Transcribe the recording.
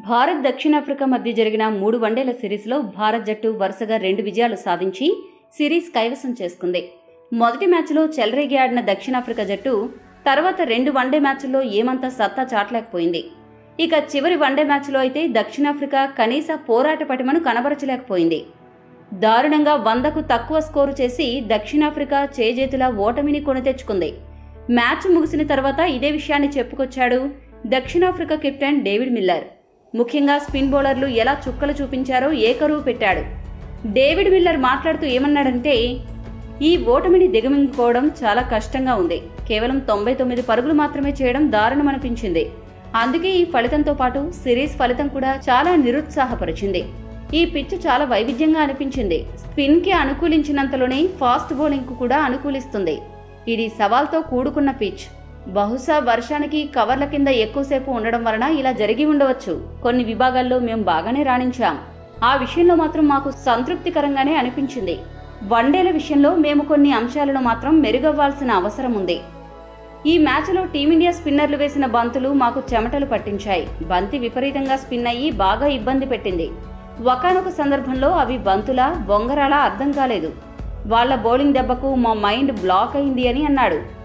భారత్ దక్షిణాఫ్రికా మధ్య జరిగిన మూడు వన్డేల సిరీస్లో భారత్ జట్టు వరుసగా రెండు విజయాలు సాధించి సిరీస్ కైవసం చేసుకుంది మొదటి మ్యాచ్లో చెలరేగి ఆడిన దక్షిణాఫ్రికా జట్టు తర్వాత రెండు వన్డే మ్యాచ్ల్లో ఏమంత సత్తా చాటలేకపోయింది ఇక చివరి వన్డే మ్యాచ్లో అయితే దక్షిణాఫ్రికా కనీస పోరాట పటిమను కనబరచలేకపోయింది దారుణంగా వందకు తక్కువ స్కోరు చేసి దక్షిణాఫ్రికా చేజేతుల ఓటమిని కొని తెచ్చుకుంది మ్యాచ్ ముగిసిన తర్వాత ఇదే విషయాన్ని చెప్పుకొచ్చాడు దక్షిణాఫ్రికా కెప్టెన్ డేవిడ్ మిల్లర్ ముఖ్యంగా స్పిన్ బౌలర్లు ఎలా చుక్కలు చూపించారో ఏకరువు పెట్టాడు డేవిడ్ మిల్లర్ మాట్లాడుతూ ఏమన్నాడంటే ఈ ఓటమిని దిగమింగుకోవడం చాలా కష్టంగా ఉంది కేవలం తొంభై తొమ్మిది పరుగులు మాత్రమే చేయడం దారుణమనిపించింది అందుకే ఈ ఫలితంతో పాటు సిరీస్ ఫలితం కూడా చాలా నిరుత్సాహపరిచింది ఈ పిచ్ చాలా వైవిధ్యంగా అనిపించింది స్పిన్ కి అనుకూలించినంతలోనే ఫాస్ట్ బౌలింగ్ కు కూడా అనుకూలిస్తుంది ఇది సవాల్తో కూడుకున్న పిచ్ బహుశా వర్షానికి కవర్ల కింద ఎక్కువసేపు ఉండడం వలన ఇలా జరిగి ఉండవచ్చు కొన్ని విభాగాల్లో మేము బాగానే రాణించాం ఆ విషయంలో మాత్రం మాకు సంతృప్తికరంగానే అనిపించింది వన్డేల విషయంలో మేము కొన్ని అంశాలను మాత్రం మెరుగవ్వాల్సిన అవసరం ఉంది ఈ మ్యాచ్లో టీమిండియా స్పిన్నర్లు వేసిన బంతులు మాకు చెమటలు పట్టించాయి బంతి విపరీతంగా స్పిన్ అయ్యి బాగా ఇబ్బంది పెట్టింది ఒకనొక సందర్భంలో అవి బంతులా బొంగరాలా అర్థం కాలేదు వాళ్ళ బౌలింగ్ దెబ్బకు మా మైండ్ బ్లాక్ అయింది అని అన్నాడు